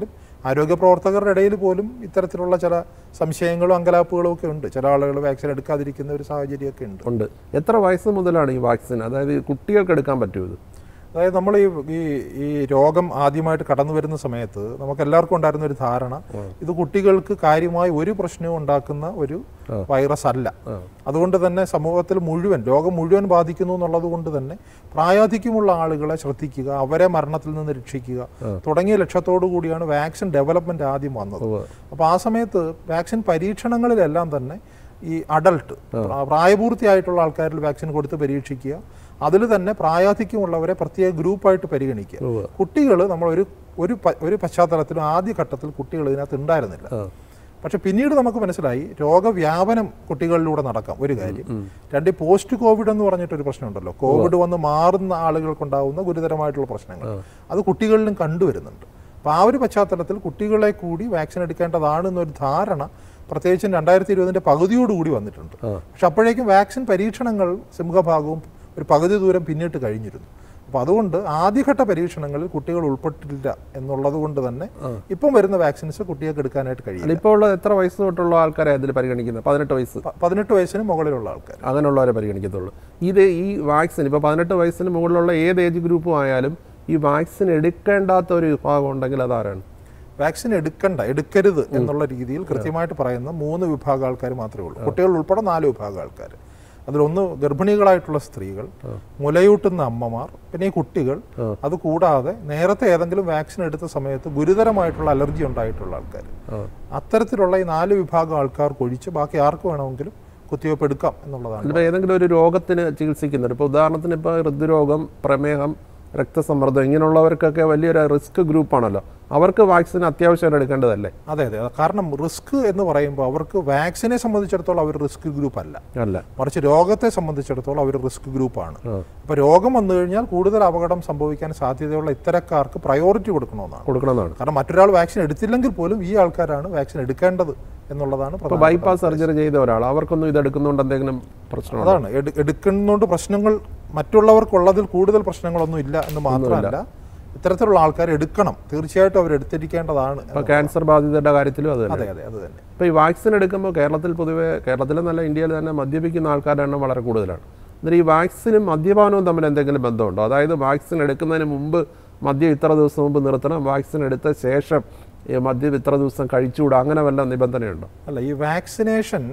ആരോഗ്യ പ്രവർത്തകരുടെ ഇടയിൽ പോലും ഇത്തരത്തിലുള്ള ചില സംശയങ്ങളും അങ്കലാപ്പുകളും ഒക്കെ ഉണ്ട് ചില ആളുകൾ വാക്സിൻ എടുക്കാതിരിക്കുന്ന ഒരു സാഹചര്യമൊക്കെ ഉണ്ട് ഉണ്ട് എത്ര വയസ്സ് മുതലാണ് ഈ വാക്സിൻ അതായത് കുട്ടികൾക്ക് എടുക്കാൻ പറ്റുമോ ഇത് അതായത് നമ്മൾ ഈ ഈ ഈ രോഗം ആദ്യമായിട്ട് കടന്നു വരുന്ന സമയത്ത് നമുക്ക് എല്ലാവർക്കും ഉണ്ടായിരുന്ന ഒരു ധാരണ ഇത് കുട്ടികൾക്ക് കാര്യമായി ഒരു പ്രശ്നവും ഉണ്ടാക്കുന്ന ഒരു വൈറസ് അല്ല അതുകൊണ്ട് തന്നെ സമൂഹത്തിൽ മുഴുവൻ ലോകം മുഴുവൻ ബാധിക്കുന്നു എന്നുള്ളത് കൊണ്ട് തന്നെ പ്രായാധിക്യമുള്ള ആളുകളെ ശ്രദ്ധിക്കുക അവരെ മരണത്തിൽ നിന്ന് രക്ഷിക്കുക തുടങ്ങിയ ലക്ഷ്യത്തോടു കൂടിയാണ് വാക്സിൻ ഡെവലപ്മെന്റ് ആദ്യം വന്നത് ഉവ്വ്. അപ്പോൾ ആ സമയത്ത് വാക്സിൻ പരീക്ഷണങ്ങളിലെല്ലാം തന്നെ ഈ അഡൾട്ട് പ്രായപൂർത്തിയായിട്ടുള്ള ആൾക്കാരിൽ വാക്സിൻ കൊടുത്ത് പരീക്ഷിക്കുക അതിൽ തന്നെ പ്രായാധിക്യമുള്ളവരെ പ്രത്യേക ഗ്രൂപ്പായിട്ട് പരിഗണിക്കുക ഉവ്വ്. കുട്ടികൾ നമ്മൾ ഒരു ഒരു പ- ഒരു പശ്ചാത്തലത്തിലും ആദ്യ ഘട്ടത്തിൽ കുട്ടികൾ ഇതിനകത്ത് ഉണ്ടായിരുന്നില്ല ആ. പക്ഷെ പിന്നീട് നമുക്ക് മനസ്സിലായി രോഗവ്യാപനം കുട്ടികളിലൂടെ നടക്കാം ഒരു കാര്യം രണ്ട് ഈ പോസ്റ്റ് കോവിഡ് എന്ന് പറഞ്ഞിട്ടൊരു പ്രശ്നമുണ്ടല്ലോ കോവിഡ് വന്ന് മാറുന്ന ആളുകൾക്കുണ്ടാവുന്ന ഗുരുതരമായിട്ടുള്ള പ്രശ്നങ്ങൾ അത് കുട്ടികളിലും കണ്ടുവരുന്നുണ്ട് അപ്പോൾ ആ ഒരു പശ്ചാത്തലത്തിൽ കുട്ടികളെ കൂടി വാക്സിൻ എടുക്കേണ്ടതാണ് എന്നൊരു ധാരണ പ്രത്യേകിച്ചും രണ്ടായിരത്തി ഇരുപതിൻ്റെ പകുതിയോടുകൂടി വന്നിട്ടുണ്ട് പക്ഷെ അപ്പോഴേക്കും വാക്സിൻ പരീക്ഷണങ്ങൾ സിംഹഭാഗവും ഒരു പകുതി ദൂരം പിന്നിട്ട് കഴിഞ്ഞിരുന്നു അപ്പോൾ അതുകൊണ്ട് ആദ്യഘട്ട പരീക്ഷണങ്ങളിൽ കുട്ടികൾ ഉൾപ്പെട്ടില്ല എന്നുള്ളത് കൊണ്ട് തന്നെ ഇപ്പം വരുന്ന വാക്സിൻസ് കുട്ടികൾക്ക് എടുക്കാനായിട്ട് കഴിയില്ല അല്ല ഇപ്പോൾ ഉള്ള എത്ര വയസ്സ് തൊട്ടുള്ള ആൾക്കാരെ അതിൽ പരിഗണിക്കുന്നത് പതിനെട്ട് വയസ്സ് പ- പതിനെട്ട് വയസ്സിന് മുകളിലുള്ള ആൾക്കാർ അങ്ങനെയുള്ളവരെ പരിഗണിക്കത്തുള്ളൂ ഇത് ഈ വാക്സിൻ ഇപ്പോൾ പതിനെട്ട് വയസ്സിന് മുകളിലുള്ള ഏത് ഏജ് ഗ്രൂപ്പും ആയാലും ഈ വാക്സിൻ എടുക്കേണ്ടാത്ത ഒരു വിഭാഗം ഉണ്ടെങ്കിൽ അതാരാണ് വാക്സിൻ എടുക്കണ്ട എടുക്കരുത് എന്നുള്ള രീതിയിൽ കൃത്യമായിട്ട് പറയുന്ന മൂന്ന് വിഭാഗം ആൾക്കാർ മാത്രമേ ഉള്ളൂ കുട്ടികൾ ഉൾപ്പെടെ നാല് വിഭാഗം ആൾക്കാർ അതിലൊന്ന് ഗർഭിണികളായിട്ടുള്ള സ്ത്രീകൾ മുലയൂട്ടുന്ന അമ്മമാർ പിന്നെ ഈ കുട്ടികൾ അത് കൂടാതെ നേരത്തെ ഏതെങ്കിലും വാക്സിൻ എടുത്ത സമയത്ത് ഗുരുതരമായിട്ടുള്ള അലർജി ഉണ്ടായിട്ടുള്ള ആൾക്കാർ ആ. അത്തരത്തിലുള്ള ഈ നാല് വിഭാഗം ആൾക്കാർക്ക് ഒഴിച്ച് ബാക്കി ആർക്ക് വേണമെങ്കിലും കുത്തിവയ്പ്പ് എടുക്കാം എന്നുള്ളതാണ് ഇപ്പോൾ ഏതെങ്കിലും ഒരു രോഗത്തിന് ചികിത്സിക്കുന്നുണ്ട് ഇപ്പോൾ ഉദാഹരണത്തിന് ഇപ്പോൾ ഹൃദ്രോഗം പ്രമേഹം രക്തസമ്മർദ്ദം ഇങ്ങനെയുള്ളവർക്കൊക്കെ വലിയൊരു റിസ്ക് ഗ്രൂപ്പാണല്ലോ അവർക്ക് വാക്സിൻ അത്യാവശ്യമായിട്ട് എടുക്കേണ്ടതല്ലേ അതെ അതെ കാരണം റിസ്ക് എന്ന് പറയുമ്പോൾ അവർക്ക് വാക്സിനെ സംബന്ധിച്ചിടത്തോളം അവർ റിസ്ക് ഗ്രൂപ്പ് അല്ല അല്ല മറിച്ച് രോഗത്തെ സംബന്ധിച്ചിടത്തോളം അവർ റിസ്ക് ഗ്രൂപ്പാണ് അപ്പോൾ രോഗം വന്നു കഴിഞ്ഞാൽ കൂടുതൽ അപകടം സംഭവിക്കാൻ സാധ്യതയുള്ള ഇത്തരക്കാർക്ക് പ്രയോറിറ്റി കൊടുക്കണമെന്നാണ് കൊടുക്കണമെന്നാണ് കാരണം മറ്റൊരാൾ വാക്സിൻ എടുത്തില്ലെങ്കിൽ പോലും ഈ ആൾക്കാരാണ് വാക്സിൻ എടുക്കേണ്ടത് എന്നുള്ളതാണ് ഇപ്പോൾ പ്രധാന ബൈപ്പാസ് സർജറി ചെയ്ത ഒരാൾ അവർക്കൊന്നും ഇത് എടുക്കുന്നതുകൊണ്ട് എന്തെങ്കിലും പ്രശ്നമുണ്ടോ അതാണ് എടു- എടുക്കുന്നതുകൊണ്ട് പ്രശ്നങ്ങൾ മറ്റുള്ളവർക്കുള്ളതിൽ കൂടുതൽ പ്രശ്നങ്ങളൊന്നും ഇല്ല എന്ന് മാത്രമല്ല ഇത്തരത്തിലുള്ള ആൾക്കാർ എടുക്കണം തീർച്ചയായിട്ടും അവർ എടുത്തിരിക്കേണ്ടതാണ് എന്ന്. ഇപ്പോൾ ക്യാൻസർ ബാധിതരുടെ കാര്യത്തിലും അത് തന്നെ അതെ അതെ അത് തന്നെ ഇപ്പോൾ ഈ വാക്സിൻ എടുക്കുമ്പോൾ കേരളത്തിൽ പൊതുവേ കേരളത്തിലെന്നല്ല ഇന്ത്യയിൽ തന്നെ മദ്യപിക്കുന്ന ആൾക്കാരുടെ എണ്ണം വളരെ കൂടുതലാണ് എന്നിട്ട് ഈ വാക്സിനും മദ്യപാനവും തമ്മിൽ എന്തെങ്കിലും ബന്ധമുണ്ടോ അതായത് വാക്സിൻ എടുക്കുന്നതിന് മുമ്പ് മദ്യം ഇത്ര ദിവസം മുമ്പ് നിർത്തണം വാക്സിൻ എടുത്ത ശേഷം ഈ മദ്യം ഇത്ര ദിവസം കഴിച്ചുകൂടാ അങ്ങനെ വല്ല നിബന്ധനയുണ്ടോ അല്ല ഈ വാക്സിനേഷൻ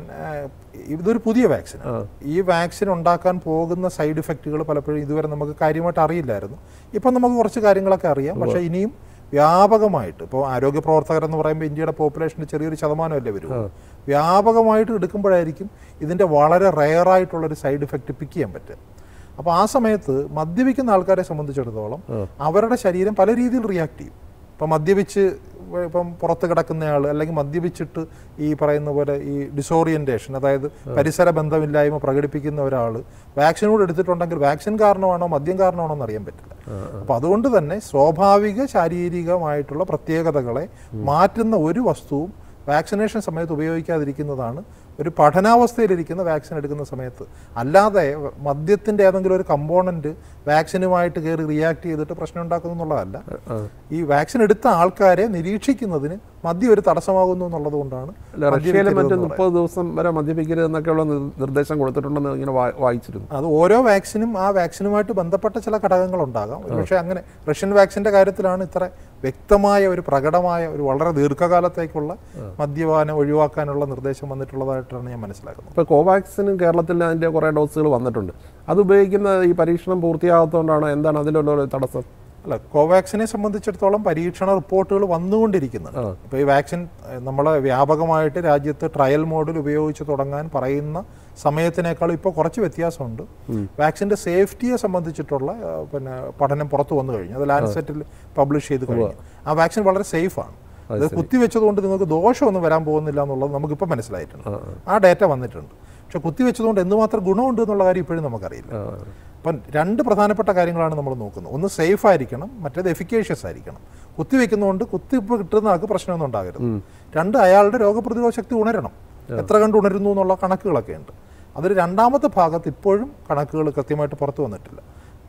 ഇതൊരു പുതിയ വാക്സിൻ ഈ വാക്സിൻ ഉണ്ടാക്കാൻ പോകുന്ന സൈഡ് ഇഫക്റ്റുകൾ പലപ്പോഴും ഇതുവരെ നമുക്ക് കാര്യമായിട്ട് അറിയില്ലായിരുന്നു ഇപ്പം നമുക്ക് കുറച്ച് കാര്യങ്ങളൊക്കെ അറിയാം പക്ഷേ ഇനിയും വ്യാപകമായിട്ട് ഇപ്പോൾ ആരോഗ്യ പ്രവർത്തകർ എന്ന് പറയുമ്പോൾ ഇന്ത്യയുടെ പോപ്പുലേഷൻ്റെ ചെറിയൊരു ശതമാനമല്ലേ വരും വ്യാപകമായിട്ട് എടുക്കുമ്പോഴായിരിക്കും ഇതിൻ്റെ വളരെ റെയറായിട്ടുള്ളൊരു സൈഡ് ഇഫക്റ്റ് പിക്ക് ചെയ്യാൻ പറ്റുക അപ്പോൾ ആ സമയത്ത് മദ്യപിക്കുന്ന ആൾക്കാരെ സംബന്ധിച്ചിടത്തോളം അവരുടെ ശരീരം പല രീതിയിൽ റിയാക്ട് ചെയ്യും ഇപ്പം മദ്യപിച്ച് ഇപ്പം പുറത്ത് കിടക്കുന്നയാൾ അല്ലെങ്കിൽ മദ്യപിച്ചിട്ട് ഈ പറയുന്ന പോലെ ഈ ഡിസോറിയൻറ്റേഷൻ അതായത് പരിസര ബന്ധമില്ലായ്മ പ്രകടിപ്പിക്കുന്ന ഒരാൾ വാക്സിനോട് എടുത്തിട്ടുണ്ടെങ്കിൽ വാക്സിൻ കാരണമാണോ മദ്യം കാരണമാണോ എന്ന് അറിയാൻ പറ്റില്ല അപ്പോൾ അതുകൊണ്ട് തന്നെ സ്വാഭാവിക ശാരീരികമായിട്ടുള്ള പ്രത്യേകതകളെ മാറ്റുന്ന ഒരു വസ്തുവും വാക്സിനേഷൻ സമയത്ത് ഉപയോഗിക്കാതിരിക്കുന്നതാണ് ഒരു പഠനാവസ്ഥയിലിരിക്കുന്ന വാക്സിൻ എടുക്കുന്ന സമയത്ത് അല്ലാതെ മദ്യത്തിൻ്റെ ഏതെങ്കിലും ഒരു കമ്പോണൻറ്റ് വാക്സിനുമായിട്ട് കയറി റിയാക്ട് ചെയ്തിട്ട് പ്രശ്നം ഉണ്ടാക്കുന്നു എന്നുള്ളതല്ല ഈ വാക്സിൻ എടുത്ത ആൾക്കാരെ നിരീക്ഷിക്കുന്നതിന് മദ്യം ഒരു തടസ്സമാകുന്നു എന്നുള്ളത് കൊണ്ടാണ് അല്ല റഷ്യയിൽ മറ്റ് മുപ്പത് ദിവസം വരെ മദ്യപിക്കരുത് എന്നൊക്കെയുള്ള നിർ- നിർദ്ദേശം കൊടുത്തിട്ടുണ്ടെന്ന് ഇങ്ങനെ വാ- വായിച്ചിരുന്നു അത് ഓരോ വാക്സിനും ആ വാക്സിനുമായിട്ട് ബന്ധപ്പെട്ട ചില ഘടകങ്ങൾ ഉണ്ടാകാം പക്ഷേ അങ്ങനെ റഷ്യൻ വാക്സിൻ്റെ കാര്യത്തിലാണ് ഇത്ര വ്യക്തമായ ഒരു പ്രകടമായ ഒരു വളരെ ദീർഘകാലത്തേക്കുള്ള മദ്യപാനം ഒഴിവാക്കാനുള്ള നിർദ്ദേശം വന്നിട്ടുള്ളതായിട്ടാണ് ഞാൻ മനസ്സിലാക്കുന്നത് ഇപ്പോൾ കോവാക്സിനും കേരളത്തിൽ അതിൻ്റെ കുറേ ഡോസുകൾ വന്നിട്ടുണ്ട് അത് ഉപയോഗിക്കുന്ന ഈ പരീക്ഷണം പൂർത്തിയാകാത്തതുകൊണ്ടാണോ എന്താണ് അതിലുള്ള ഒരു തടസ്സം അല്ല കോവാക്സിനെ സംബന്ധിച്ചിടത്തോളം പരീക്ഷണ റിപ്പോർട്ടുകൾ വന്നുകൊണ്ടിരിക്കുന്നുണ്ട് ഇപ്പോൾ ഈ വാക്സിൻ നമ്മൾ വ്യാപകമായിട്ട് രാജ്യത്ത് ട്രയൽ മോഡിൽ ഉപയോഗിച്ച് തുടങ്ങാൻ പറയുന്ന സമയത്തിനേക്കാളും ഇപ്പോൾ കുറച്ച് വ്യത്യാസമുണ്ട് വാക്സിൻ്റെ സേഫ്റ്റിയെ സംബന്ധിച്ചിട്ടുള്ള ആ, പിന്നെ പഠനം പുറത്തു വന്നു കഴിഞ്ഞു അത് ലാൻഡ്സെറ്റിൽ പബ്ലിഷ് ചെയ്ത് കഴിഞ്ഞു ആ വാക്സിൻ വളരെ സേഫാണ് അത് കുത്തിവെച്ചതുകൊണ്ട് നിങ്ങൾക്ക് ദോഷമൊന്നും വരാൻ പോകുന്നില്ല എന്നുള്ളത് നമുക്കിപ്പോൾ മനസ്സിലായിട്ടുണ്ട് ആ ഡേറ്റ വന്നിട്ടുണ്ട് പക്ഷെ കുത്തിവെച്ചതുകൊണ്ട് എന്തുമാത്രം ഗുണമുണ്ട് എന്നുള്ള കാര്യം ഇപ്പോഴും നമുക്കറിയില്ല അപ്പം രണ്ട് പ്രധാനപ്പെട്ട കാര്യങ്ങളാണ് നമ്മൾ നോക്കുന്നത് ഒന്ന് സേഫ് ആയിരിക്കണം മറ്റേത് എഫിക്കേഷ്യസ് ആയിരിക്കണം കുത്തിവെക്കുന്നതുകൊണ്ട് കുത്തിവെപ്പ് കിട്ടുന്ന ആൾക്ക് പ്രശ്നമൊന്നും ഉണ്ടാകരുത് രണ്ട് അയാളുടെ രോഗപ്രതിരോധ ശക്തി ഉണരണം എത്ര കണ്ട് ഉണരുന്നു എന്നുള്ള കണക്കുകളൊക്കെ ഉണ്ട് അതിൽ രണ്ടാമത്തെ ഭാഗത്ത് ഇപ്പോഴും കണക്കുകൾ കൃത്യമായിട്ട് പുറത്തു വന്നിട്ടില്ല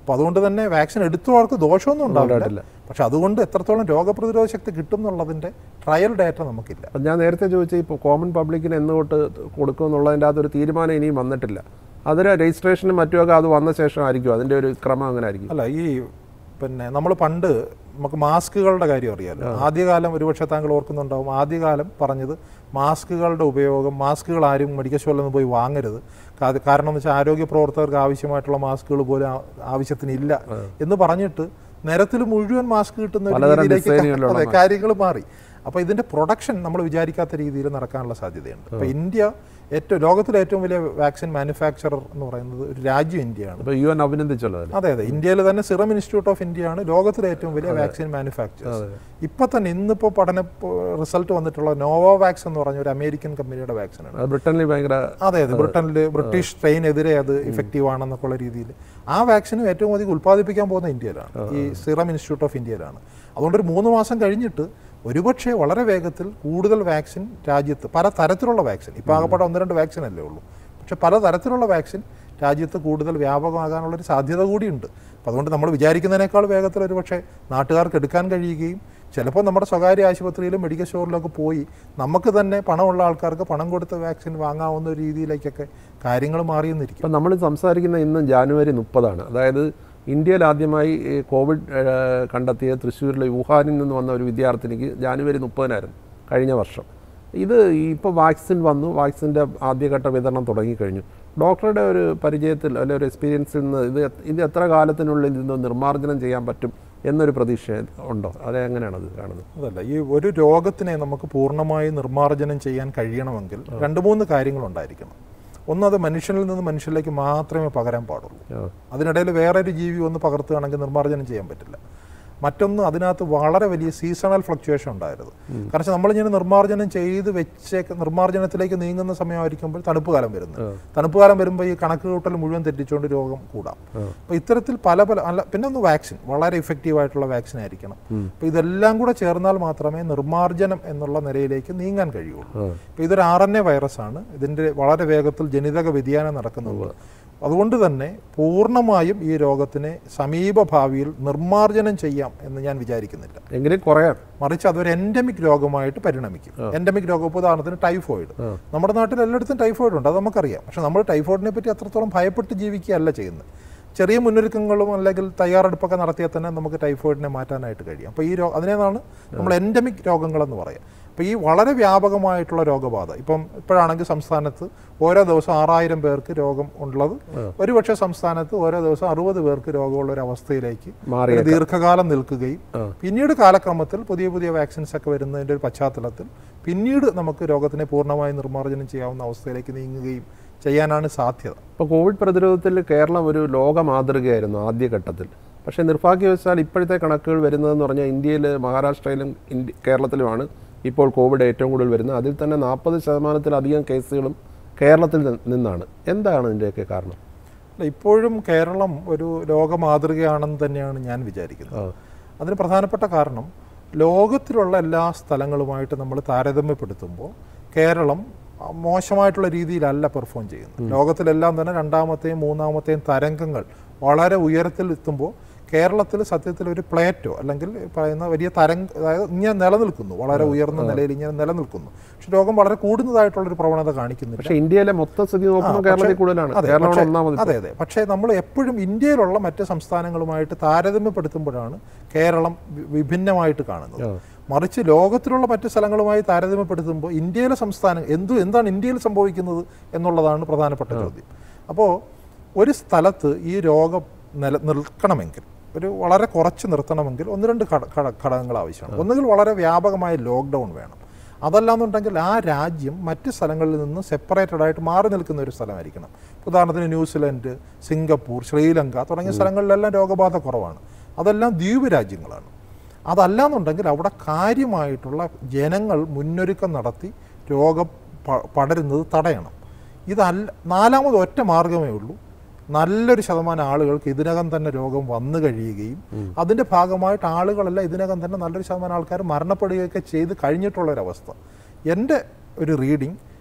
അപ്പോൾ അതുകൊണ്ട് തന്നെ വാക്സിൻ എടുത്തവർക്ക് ദോഷമൊന്നും ഉണ്ടാവില്ല ഉണ്ടായിട്ടില്ല. പക്ഷെ അതുകൊണ്ട് എത്രത്തോളം രോഗപ്രതിരോധ ശക്തി കിട്ടും എന്നുള്ളതിൻ്റെ ട്രയൽ ഡാറ്റ നമുക്കില്ല അപ്പം ഞാൻ നേരത്തെ ചോദിച്ച ഇപ്പോൾ കോമൺ പബ്ലിക്കിന് എന്ന് തൊട്ട് കൊടുക്കും എന്നുള്ളതിൻ്റെ അകത്തൊരു തീരുമാനം ഇനിയും വന്നിട്ടില്ല അതിന് രജിസ്ട്രേഷനും മറ്റുമൊക്കെ അത് വന്ന ശേഷം ആയിരിക്കും അതിൻ്റെ ഒരു ക്രമം അങ്ങനെ ആയിരിക്കും അല്ല ഈ പിന്നെ നമ്മൾ പണ്ട് നമുക്ക് മാസ്കുകളുടെ കാര്യം അറിയാലോ ആദ്യകാലം ഒരുപക്ഷെ താങ്കൾ ഓർക്കുന്നുണ്ടാവും ആദ്യകാലം പറഞ്ഞത് മാസ്കുകളുടെ ഉപയോഗം മാസ്കുകൾ ആരും മെഡിക്കൽ സ്റ്റോറിൽ നിന്ന് പോയി വാങ്ങരുത് കാ- കാരണം എന്ന് വെച്ചാൽ ആരോഗ്യ പ്രവർത്തകർക്ക് ആവശ്യമായിട്ടുള്ള മാസ്കുകൾ പോലും ആ- ആവശ്യത്തിന് ഇല്ല എന്ന് പറഞ്ഞിട്ട് നിരത്തിൽ മുഴുവൻ മാസ്ക് കിട്ടുന്ന ഒരു പലതരം രീതിയിലേക്ക് ഡിസൈനുകളിലുള്ള അതെ, കാര്യങ്ങൾ മാറി അപ്പോൾ ഇതിന്റെ പ്രൊഡക്ഷൻ നമ്മൾ വിചാരിക്കാത്ത രീതിയിൽ നടക്കാനുള്ള സാധ്യതയുണ്ട് അപ്പോൾ ഇന്ത്യ ഏറ്റവും ലോകത്തിലെ ഏറ്റവും വലിയ വാക്സിൻ മാനുഫാക്ചറർ എന്ന് പറയുന്നത് ഒരു രാജ്യം ഇന്ത്യയാണ് അപ്പോൾ യു എൻ അഭിനന്ദിച്ചുള്ളത് അതെ അതെ ഇന്ത്യയിൽ തന്നെ സിറം ഇൻസ്റ്റിറ്റ്യൂട്ട് ഓഫ് ഇന്ത്യ ആണ് ലോകത്തിലെ ഏറ്റവും വലിയ വാക്സിൻ മാനുഫാക്ചർ ഇപ്പൊ തന്നെ ഇന്നിപ്പോ പഠന റിസൾട്ട് വന്നിട്ടുള്ള നോവോവാക്സ് എന്ന് പറഞ്ഞ ഒരു അമേരിക്കൻ കമ്പനിയുടെ വാക്സിൻ ആണ് അത് ബ്രിട്ടനിൽ ഭയങ്കര അതെ അതെ ബ്രിട്ടനിൽ ബ്രിട്ടീഷ് സ്ട്രെയിനെതിരെ അത് ഇഫക്റ്റീവ് ആണെന്നൊക്കെയുള്ള രീതിയിൽ ആ വാക്സിനും ഏറ്റവും അധികം ഉൽപ്പാദിപ്പിക്കാൻ പോകുന്ന ഇന്ത്യയിലാണ് ഈ സിറം ഇൻസ്റ്റിറ്റ്യൂട്ട് ഓഫ് ഇന്ത്യയിലാണ് അതുകൊണ്ട് ഒരു മൂന്ന് മാസം കഴിഞ്ഞിട്ട് ഒരുപക്ഷെ വളരെ വേഗത്തിൽ കൂടുതൽ വാക്സിൻ രാജ്യത്ത് പല തരത്തിലുള്ള വാക്സിൻ ഇപ്പോൾ ആകപ്പാടെ ഒന്ന് രണ്ട് വാക്സിൻ അല്ലേ ഉള്ളൂ പക്ഷെ പല തരത്തിലുള്ള വാക്സിൻ രാജ്യത്ത് കൂടുതൽ വ്യാപകമാകാനുള്ളൊരു സാധ്യത കൂടിയുണ്ട് അപ്പം അതുകൊണ്ട് നമ്മൾ വിചാരിക്കുന്നതിനേക്കാൾ വേഗത്തിൽ ഒരുപക്ഷെ നാട്ടുകാർക്ക് എടുക്കാൻ കഴിയുകയും ചിലപ്പോൾ നമ്മുടെ സ്വകാര്യ ആശുപത്രിയിലും മെഡിക്കൽ സ്റ്റോറിലൊക്കെ പോയി നമുക്ക് തന്നെ പണമുള്ള ആൾക്കാർക്ക് പണം കൊടുത്ത് വാക്സിൻ വാങ്ങാവുന്ന ഒരു രീതിയിലേക്കൊക്കെ കാര്യങ്ങൾ മാറിയെന്നിരിക്കും ഇപ്പം നമ്മൾ സംസാരിക്കുന്ന ഇന്ന് ജാനുവരി മുപ്പതാണ് അതായത് ഇന്ത്യയിൽ ആദ്യമായി ഈ കോവിഡ് ഏഹ്, കണ്ടെത്തിയ തൃശ്ശൂരിലെ വുഹാനിൽ നിന്ന് വന്ന ഒരു വിദ്യാർത്ഥിനിക്ക് ജാനുവരി മുപ്പതിനായിരുന്നു കഴിഞ്ഞ വർഷം ഇത് ഇപ്പോൾ വാക്സിൻ വന്നു വാക്സിൻ്റെ ആദ്യഘട്ട വിതരണം തുടങ്ങിക്കഴിഞ്ഞു ഡോക്ടറുടെ ഒരു പരിചയത്തിൽ അല്ലെ ഒരു എക്സ്പീരിയൻസിൽ നിന്ന് ഇത് എത്ര- ഇത് എത്ര കാലത്തിനുള്ളിൽ ഇത് നിർമ്മാർജ്ജനം ചെയ്യാൻ പറ്റും എന്നൊരു പ്രതീക്ഷ ഉണ്ടോ അതെങ്ങനെയാണത് കാണുന്നത് അതല്ല ഈ ഒരു രോഗത്തിനെ നമുക്ക് പൂർണ്ണമായി നിർമ്മാർജ്ജനം ചെയ്യാൻ കഴിയണമെങ്കിൽ രണ്ട് മൂന്ന് കാര്യങ്ങളുണ്ടായിരിക്കണം ഒന്ന് അത് മനുഷ്യനിൽ നിന്ന് മനുഷ്യരിലേക്ക് മാത്രമേ പകരാൻ പാടുള്ളൂ ആ. അതിനിടയിൽ വേറൊരു ജീവി ഒന്ന് പകർത്തുകയാണെങ്കിൽ നിർമ്മാർജ്ജനം ചെയ്യാൻ പറ്റില്ല മറ്റൊന്ന് അതിനകത്ത് വളരെ വലിയ സീസണൽ ഫ്ലക്ച്വേഷൻ ഉണ്ടായിരുന്നു കാരണം നമ്മളിങ്ങനെ നിർമ്മാർജ്ജനം ചെയ്ത് വെച്ചേക്ക് നിർമ്മാർജ്ജനത്തിലേക്ക് നീങ്ങുന്ന സമയമായിരിക്കുമ്പോൾ തണുപ്പ് കാലം വരുന്നത് തണുപ്പ് കാലം വരുമ്പോൾ ഈ കണക്ക് കൂട്ടൽ മുഴുവൻ തെറ്റിച്ചുകൊണ്ട് രോഗം കൂടാം അപ്പോൾ ഇത്തരത്തിൽ പല പല അല്ല പിന്നെ ഒന്ന് വാക്സിൻ വളരെ ഇഫക്റ്റീവ് ആയിട്ടുള്ള വാക്സിൻ ആയിരിക്കണം അപ്പോൾ ഇതെല്ലാം കൂടെ ചേർന്നാൽ മാത്രമേ നിർമ്മാർജ്ജനം എന്നുള്ള നിലയിലേക്ക് നീങ്ങാൻ കഴിയുള്ളൂ അപ്പോൾ ഇതൊരു ആർ എൻ എ വൈറസ് ആണ് ഇതിൻ്റെ വളരെ വേഗത്തിൽ ജനിതക വ്യതിയാനം നടക്കുന്നുണ്ട് അതുകൊണ്ട് തന്നെ പൂർണ്ണമായും ഈ രോഗത്തിനെ സമീപ ഭാവിയിൽ നിർമ്മാർജ്ജനം ചെയ്യാം എന്ന് ഞാൻ വിചാരിക്കുന്നില്ല എങ്കിലും കുറയാൻ മറിച്ച് അതൊരു എൻഡമിക് രോഗമായിട്ട് പരിണമിക്കും എൻഡമിക് രോഗം ഇപ്പോൾ ഉദാഹരണത്തിന് ടൈഫോയിഡ് നമ്മുടെ നാട്ടിൽ എല്ലായിടത്തും ടൈഫോയിഡ് ഉണ്ട് അത് നമുക്കറിയാം പക്ഷെ നമ്മൾ ടൈഫോയിഡിനെ പറ്റി അത്രത്തോളം ഭയപ്പെട്ട് ജീവിക്കുകയല്ല ചെയ്യുന്നത് ചെറിയ മുന്നൊരുക്കങ്ങളും അല്ലെങ്കിൽ തയ്യാറെടുപ്പൊക്കെ നടത്തിയാൽ തന്നെ നമുക്ക് ടൈഫോയിഡിനെ മാറ്റാനായിട്ട് കഴിയും അപ്പോൾ ഈ രോഗം അതിനേതാണ് നമ്മൾ എൻഡമിക് രോഗങ്ങളെന്ന് പറയാം അപ്പോൾ ഈ വളരെ വ്യാപകമായിട്ടുള്ള രോഗബാധ ഇപ്പം ഇപ്പോഴാണെങ്കിൽ സംസ്ഥാനത്ത് ഓരോ ദിവസം ആറായിരം പേർക്ക് രോഗം ഉള്ളത് ഒരുപക്ഷെ സംസ്ഥാനത്ത് ഓരോ ദിവസം അറുപത് പേർക്ക് രോഗമുള്ള ഒരു അവസ്ഥയിലേക്ക് മാറി ഒരു ദീർഘകാലം നിൽക്കുകയും പിന്നീട് കാലക്രമത്തിൽ പുതിയ പുതിയ വാക്സിൻസ് ഒക്കെ വരുന്നതിൻ്റെ ഒരു പശ്ചാത്തലത്തിൽ പിന്നീട് നമുക്ക് രോഗത്തിനെ പൂർണ്ണമായി നിർമ്മാർജ്ജനം ചെയ്യാവുന്ന അവസ്ഥയിലേക്ക് നീങ്ങുകയും ചെയ്യാനാണ് സാധ്യത ഇപ്പോൾ കോവിഡ് പ്രതിരോധത്തിൽ കേരളം ഒരു ലോക മാതൃകയായിരുന്നു ആദ്യഘട്ടത്തിൽ പക്ഷേ നിർഭാഗ്യവശാൽ ഇപ്പോഴത്തെ കണക്കുകൾ വരുന്നതെന്ന് പറഞ്ഞാൽ ഇന്ത്യയിൽ മഹാരാഷ്ട്രയിലും ഇന്ത്യ കേരളത്തിലുമാണ് ഇപ്പോൾ കോവിഡ് ഏറ്റവും കൂടുതൽ വരുന്നത് അതിൽ തന്നെ നാൽപ്പത് ശതമാനത്തിലധികം കേസുകളും കേരളത്തിൽ നി- നിന്നാണ് എന്താണ് ഇതിൻ്റെയൊക്കെ കാരണം അല്ല, ഇപ്പോഴും കേരളം ഒരു ലോക മാതൃകയാണെന്ന് തന്നെയാണ് ഞാൻ വിചാരിക്കുന്നത് അതിന് പ്രധാനപ്പെട്ട കാരണം ലോകത്തിലുള്ള എല്ലാ സ്ഥലങ്ങളുമായിട്ട് നമ്മൾ താരതമ്യപ്പെടുത്തുമ്പോൾ കേരളം ആ, മോശമായിട്ടുള്ള രീതിയിലല്ല പെർഫോം ചെയ്യുന്നത് ലോകത്തിലെല്ലാം തന്നെ രണ്ടാമത്തെയും മൂന്നാമത്തെയും തരംഗങ്ങൾ വളരെ ഉയരത്തിൽ എത്തുമ്പോൾ കേരളത്തിൽ സത്യത്തിൽ ഒരു പ്ലേറ്റോ അല്ലെങ്കിൽ പറയുന്ന വലിയ തരംഗ അതായത് ഇങ്ങനെ നിലനിൽക്കുന്നു വളരെ ഉയർന്ന നിലയിൽ ഇങ്ങനെ നിലനിൽക്കുന്നു പക്ഷെ രോഗം വളരെ കൂടുന്നതായിട്ടുള്ളൊരു പ്രവണത കാണിക്കുന്നില്ല പക്ഷേ ഇന്ത്യയിലെ മൊത്തം സ്ഥിതി നോക്കുമ്പോൾ പക്ഷേ- കേരളത്തിൽ കൂടുതലാണ് അതെ, കേരളമാണ് പക്ഷേ- ഒന്നാമത് അതെ അതെ പക്ഷേ നമ്മൾ എപ്പോഴും ഇന്ത്യയിലുള്ള മറ്റ് സംസ്ഥാനങ്ങളുമായിട്ട് താരതമ്യപ്പെടുത്തുമ്പോഴാണ് കേരളം വി- വിഭിന്നമായിട്ട് കാണുന്നത് മറിച്ച് ലോകത്തിലുള്ള മറ്റ് സ്ഥലങ്ങളുമായി താരതമ്യപ്പെടുത്തുമ്പോൾ ഇന്ത്യയിലെ സംസ്ഥാനം എന്തു എന്താണ് ഇന്ത്യയിൽ സംഭവിക്കുന്നത് എന്നുള്ളതാണ് പ്രധാനപ്പെട്ട ചോദ്യം അപ്പോൾ ഒരു സ്ഥലത്ത് ഈ രോഗം നില നിൽക്കണമെങ്കിൽ ഒരു വളരെ കുറച്ച് നിർത്തണമെങ്കിൽ ഒന്ന് രണ്ട് ഘട ഘട- ഘടകങ്ങൾ ആവശ്യമാണ് ഒന്നുകിൽ വളരെ വ്യാപകമായ ലോക്ക്ഡൗൺ വേണം അതല്ലാന്നുണ്ടെങ്കിൽ ആ രാജ്യം മറ്റ് സ്ഥലങ്ങളിൽ നിന്ന് സെപ്പറേറ്റഡ് ആയിട്ട് മാറി നിൽക്കുന്ന ഒരു സ്ഥലമായിരിക്കണം ഉദാഹരണത്തിന് ന്യൂസിലൻഡ് സിംഗപ്പൂർ ശ്രീലങ്ക തുടങ്ങിയ സ്ഥലങ്ങളിലെല്ലാം രോഗബാധ കുറവാണ് അതെല്ലാം ദ്വീപ് രാജ്യങ്ങളാണ് അതല്ലാന്നുണ്ടെങ്കിൽ അവിടെ കാര്യമായിട്ടുള്ള ജനങ്ങൾ മുന്നൊരുക്കം നടത്തി രോഗം പ- പടരുന്നത് തടയണം ഇതല്ല നാലാമത് ഒറ്റ മാർഗമേ ഉള്ളൂ നല്ലൊരു ശതമാനം ആളുകൾക്ക് ഇതിനകം തന്നെ രോഗം വന്നു കഴിയുകയും അതിൻ്റെ ഭാഗമായിട്ട് ആളുകളെല്ലാം ഇതിനകം തന്നെ നല്ലൊരു ശതമാനം ആൾക്കാർ മരണപ്പെടുകയൊക്കെ ചെയ്ത് കഴിഞ്ഞിട്ടുള്ള ഒരവസ്ഥ എൻ്റെ ഒരു റീഡിങ്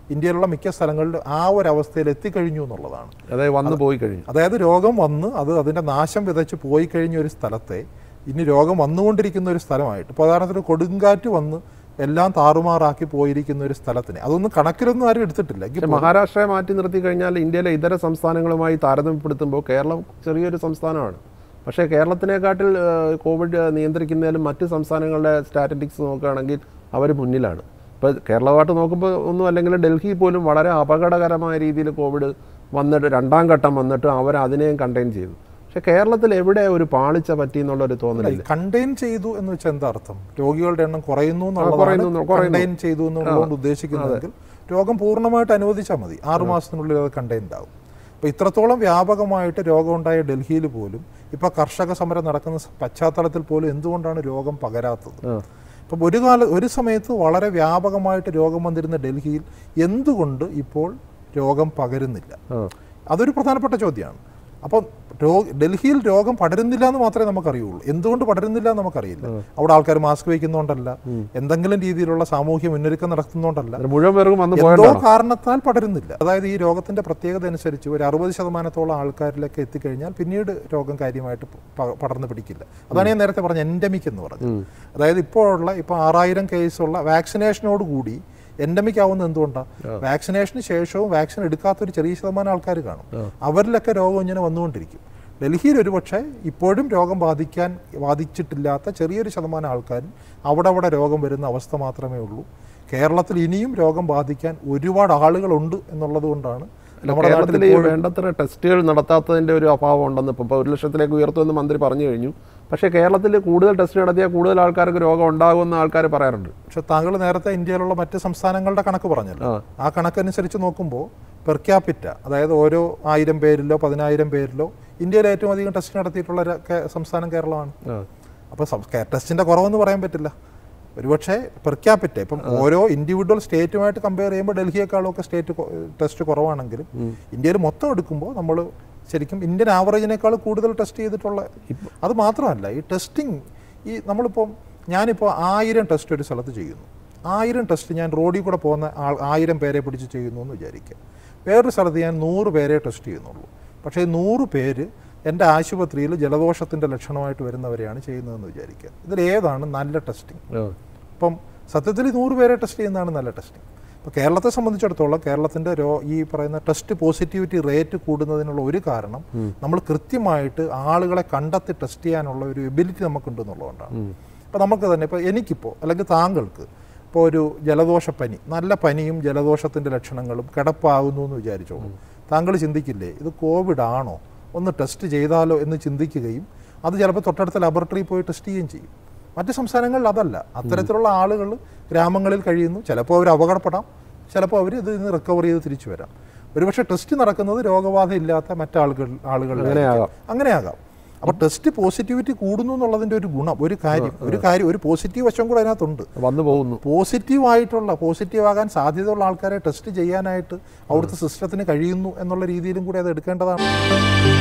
ഇന്ത്യയിലുള്ള മിക്ക സ്ഥലങ്ങളിലും ആ ഒരു അവസ്ഥയിൽ എത്തിക്കഴിഞ്ഞു എന്നുള്ളതാണ് അതായത് വന്നു പോയി കഴിഞ്ഞു അതായത് രോഗം വന്ന് അത് അതിൻ്റെ നാശം വിതച്ച് പോയി കഴിഞ്ഞ ഒരു സ്ഥലത്തെ ഇനി രോഗം വന്നുകൊണ്ടിരിക്കുന്ന ഒരു സ്ഥലമായിട്ട് ഇപ്പോൾ ഉദാഹരണത്തിന് കൊടുങ്കാറ്റ് വന്ന് എല്ലാം താറുമാറാക്കി പോയിരിക്കുന്ന ഒരു സ്ഥലത്തിന് അതൊന്നും കണക്കിലൊന്നും ആരും എടുത്തിട്ടില്ല എങ്കിൽ പക്ഷെ മഹാരാഷ്ട്രയെ മാറ്റി നിർത്തി കഴിഞ്ഞാൽ ഇന്ത്യയിലെ ഇതര സംസ്ഥാനങ്ങളുമായി താരതമ്യപ്പെടുത്തുമ്പോൾ കേരളം ചെറിയൊരു സംസ്ഥാനമാണ് പക്ഷേ കേരളത്തിനെക്കാട്ടിൽ ഏഹ്, കോവിഡ് നിയന്ത്രിക്കുന്നതിലും മറ്റ് സംസ്ഥാനങ്ങളുടെ സ്റ്റാറ്റിസ്റ്റിക്സ് നോക്കുകയാണെങ്കിൽ അവർ മുന്നിലാണ് ഇപ്പോൾ കേരളമായിട്ട് നോക്കുമ്പോൾ ഒന്നും അല്ലെങ്കിൽ ഡൽഹി പോലും വളരെ അപകടകരമായ രീതിയിൽ കോവിഡ് വന്നിട്ട് രണ്ടാം ഘട്ടം വന്നിട്ട് അവർ അതിനെയും കണ്ടെയ്ൻ ചെയ്തു പക്ഷേ കേരളത്തിൽ എവിടെ ഒരു പാളിച്ച പറ്റി എന്നുള്ളൊരു തോന്നലില്ല കണ്ടെയ്ൻ ചെയ്തു എന്ന് വെച്ചാൽ എന്താ അർത്ഥം രോഗികളുടെ എണ്ണം കുറയുന്നു കുറയുന്നു, എന്നുള്ളതാണ് കുറയുന്നു. കണ്ടെയ്ൻ ചെയ്തു എന്നുള്ളതുകൊണ്ട് ഉദ്ദേശിക്കുന്നതെങ്കിൽ രോഗം പൂർണ്ണമായിട്ട് അനുവദിച്ചാൽ മതി ആറു മാസത്തിനുള്ളിൽ അത് കണ്ടെയ്ൻഡ് ആവും അപ്പോൾ ഇത്രത്തോളം വ്യാപകമായിട്ട് രോഗമുണ്ടായ ഡൽഹിയിൽ പോലും ഇപ്പോൾ കർഷക സമരം നടക്കുന്ന സ- പശ്ചാത്തലത്തിൽ പോലും എന്തുകൊണ്ടാണ് രോഗം പകരാത്തത് ആ. ഇപ്പം ഒരു കാല ഒരു സമയത്ത് വളരെ വ്യാപകമായിട്ട് രോഗം വന്നിരുന്ന ഡൽഹിയിൽ എന്തുകൊണ്ട് ഇപ്പോൾ രോഗം പകരുന്നില്ല ആ. അതൊരു പ്രധാനപ്പെട്ട ചോദ്യമാണ് അപ്പം രോ ഡൽഹിയിൽ രോഗം പടരുന്നില്ല എന്ന് മാത്രമേ നമുക്കറിയുള്ളൂ എന്തുകൊണ്ട് പടരുന്നില്ല എന്ന് നമുക്കറിയില്ല അവിടെ ആൾക്കാർ മാസ്ക് വയ്ക്കുന്നതുകൊണ്ടല്ല എന്തെങ്കിലും രീതിയിലുള്ള സാമൂഹ്യ മുന്നൊരുക്കം നടത്തുന്നതുകൊണ്ടല്ല അത് മുഴുവൻ പേർക്കും വന്ന് എന്തോ പോയതാണ് കാരണത്താൽ പടരുന്നില്ല അതായത് ഈ രോഗത്തിന്റെ പ്രത്യേകത അനുസരിച്ച് ഒരു അറുപത് ശതമാനത്തോളം ആൾക്കാരിലേക്ക് എത്തിക്കഴിഞ്ഞാൽ പിന്നീട് രോഗം കാര്യമായിട്ട് പ- പടർന്ന് പിടിക്കില്ല അതാണ് ഞാൻ നേരത്തെ പറഞ്ഞ എൻഡമിക് എന്ന് പറഞ്ഞത് അതായത് ഇപ്പോഴുള്ള ഇപ്പോൾ ആറായിരം കേസുള്ള വാക്സിനേഷനോട് കൂടി എൻഡമിക് ആവുന്നത് എന്തുകൊണ്ടാണ് വാക്സിനേഷന് ശേഷവും വാക്സിൻ എടുക്കാത്ത ഒരു ചെറിയ ശതമാനം ആൾക്കാർ കാണും അവരിലൊക്കെ രോഗം ഇങ്ങനെ വന്നുകൊണ്ടിരിക്കും ഡൽഹിയിൽ ഒരുപക്ഷെ ഇപ്പോഴും രോഗം ബാധിക്കാൻ ബാധിച്ചിട്ടില്ലാത്ത ചെറിയൊരു ശതമാനം ആൾക്കാരും അവിടെ അവിടെ രോഗം വരുന്ന അവസ്ഥ മാത്രമേ ഉള്ളൂ കേരളത്തിൽ ഇനിയും രോഗം ബാധിക്കാൻ ഒരുപാട് ആളുകളുണ്ട് എന്നുള്ളത് കൊണ്ടാണ് നമ്മുടെ നാട്ടിൽ കേരളത്തിൽ ഈ വേണ്ടത്ര ടെസ്റ്റുകൾ നടത്താത്തതിന്റെ ഒരു അഭാവം ഉണ്ടെന്ന് ഇപ്പം ഒരു ലക്ഷത്തിലേക്ക് ഉയർത്തുമെന്ന് മന്ത്രി പറഞ്ഞു കഴിഞ്ഞു പക്ഷേ കേരളത്തിൽ കൂടുതൽ ടെസ്റ്റ് നടത്തിയാൽ കൂടുതൽ ആൾക്കാർക്ക് രോഗം ഉണ്ടാകുമെന്ന് ആൾക്കാർ പറയാറുണ്ട് പക്ഷെ താങ്കൾ നേരത്തെ ഇന്ത്യയിലുള്ള മറ്റ് സംസ്ഥാനങ്ങളുടെ കണക്ക് പറഞ്ഞല്ലോ ആ കണക്കനുസരിച്ച് നോക്കുമ്പോൾ പെർ ക്യാപിറ്റ അതായത് ഓരോ ആയിരം പേരിലോ പതിനായിരം പേരിലോ ഇന്ത്യയിൽ ഏറ്റവും അധികം ടെസ്റ്റ് നടത്തിയിട്ടുള്ള ര- കേ- സംസ്ഥാനം കേരളമാണ് ആ. അപ്പോൾ ടെസ്റ്റിന്റെ കുറവെന്ന് പറയാൻ പറ്റില്ല ഒരുപക്ഷെ പെർ ക്യാപിറ്റ ഇപ്പം ഓരോ ഇൻഡിവിജ്വൽ സ്റ്റേറ്റുമായിട്ട് കമ്പയർ ചെയ്യുമ്പോൾ ഡൽഹിയെക്കാളും ഒക്കെ സ്റ്റേറ്റ് ടെസ്റ്റ് കുറവാണെങ്കിലും ഇന്ത്യയിൽ മൊത്തം എടുക്കുമ്പോൾ നമ്മൾ ശരിക്കും ഇന്ത്യൻ ആവറേജിനേക്കാൾ കൂടുതൽ ടെസ്റ്റ് ചെയ്തിട്ടുള്ള അത് മാത്രമല്ല ഈ ടെസ്റ്റിംഗ് ഈ നമ്മളിപ്പോൾ ഞാനിപ്പോൾ ആയിരം ടെസ്റ്റ് ഒരു സ്ഥലത്ത് ചെയ്യുന്നു ആയിരം ടെസ്റ്റ് ഞാൻ റോഡിൽ കൂടെ പോകുന്ന ആൾ ആയിരം പേരെ പിടിച്ച് ചെയ്യുന്നു എന്ന് വിചാരിക്കുക വേറൊരു സ്ഥലത്ത് ഞാൻ നൂറ് പേരെ ടെസ്റ്റ് ചെയ്യുന്നുള്ളൂ പക്ഷേ ഈ നൂറ് പേര് എൻ്റെ ആശുപത്രിയിൽ ജലദോഷത്തിൻ്റെ ലക്ഷണമായിട്ട് വരുന്നവരെയാണ് ചെയ്യുന്നതെന്ന് വിചാരിക്കുക ഇതിൽ ഏതാണ് നല്ല ടെസ്റ്റിംഗ് ആ. ഇപ്പം സത്യത്തിൽ ഈ നൂറ് പേരെ ടെസ്റ്റ് ചെയ്യുന്നതാണ് നല്ല ടെസ്റ്റിംഗ് ഇപ്പോൾ കേരളത്തെ സംബന്ധിച്ചിടത്തോളം കേരളത്തിൻ്റെ രോ ഈ പറയുന്ന ടെസ്റ്റ് പോസിറ്റിവിറ്റി റേറ്റ് കൂടുന്നതിനുള്ള ഒരു കാരണം നമ്മൾ കൃത്യമായിട്ട് ആളുകളെ കണ്ടെത്തി ടെസ്റ്റ് ചെയ്യാനുള്ള ഒരു എബിലിറ്റി നമുക്കുണ്ടെന്നുള്ളതുകൊണ്ടാണ് ഇപ്പോൾ നമുക്ക് തന്നെ ഇപ്പോൾ എനിക്കിപ്പോൾ അല്ലെങ്കിൽ താങ്കൾക്ക് ഇപ്പോൾ ഒരു ജലദോഷപ്പനി നല്ല പനിയും ജലദോഷത്തിൻ്റെ ലക്ഷണങ്ങളും കിടപ്പാകുന്നു എന്ന് വിചാരിച്ചോളൂ താങ്കൾ ചിന്തിക്കില്ലേ ഇത് കോവിഡ് ആണോ ഒന്ന് ടെസ്റ്റ് ചെയ്താലോ എന്ന് ചിന്തിക്കുകയും അത് ചിലപ്പോൾ തൊട്ടടുത്ത ലബോറട്ടറിയിൽ പോയി ടെസ്റ്റ് ചെയ്യുകയും ചെയ്യും മറ്റ് സംസ്ഥാനങ്ങളിൽ അതല്ല അത്തരത്തിലുള്ള ആളുകൾ ഗ്രാമങ്ങളിൽ കഴിയുന്നു ചിലപ്പോൾ അവർ അപകടപ്പെടാം ചിലപ്പോൾ അവർ ഇതിൽ നിന്ന് റിക്കവർ ചെയ്ത് തിരിച്ചു വരാം ഒരുപക്ഷെ ടെസ്റ്റ് നടക്കുന്നത് രോഗബാധ ഇല്ലാത്ത മറ്റാളുകൾ ആളുകളിൽ അങ്ങനെയാകാം. അങ്ങനെയാകാം അപ്പോൾ ടെസ്റ്റ് പോസിറ്റിവിറ്റി കൂടുന്നു എന്നുള്ളതിൻ്റെ ഒരു ഗുണം ഒരു കാര്യം ഒരു കാര്യം ഒരു പോസിറ്റീവ് വശം കൂടെ അതിനകത്തുണ്ട് വന്നു പോകുന്നു പോസിറ്റീവ് ആയിട്ടുള്ള പോസിറ്റീവ് ആകാൻ സാധ്യതയുള്ള ആൾക്കാരെ ടെസ്റ്റ് ചെയ്യാനായിട്ട് അവിടുത്തെ സിസ്റ്റത്തിന് കഴിയുന്നു എന്നുള്ള രീതിയിലും കൂടി അത് എടുക്കേണ്ടതാണ്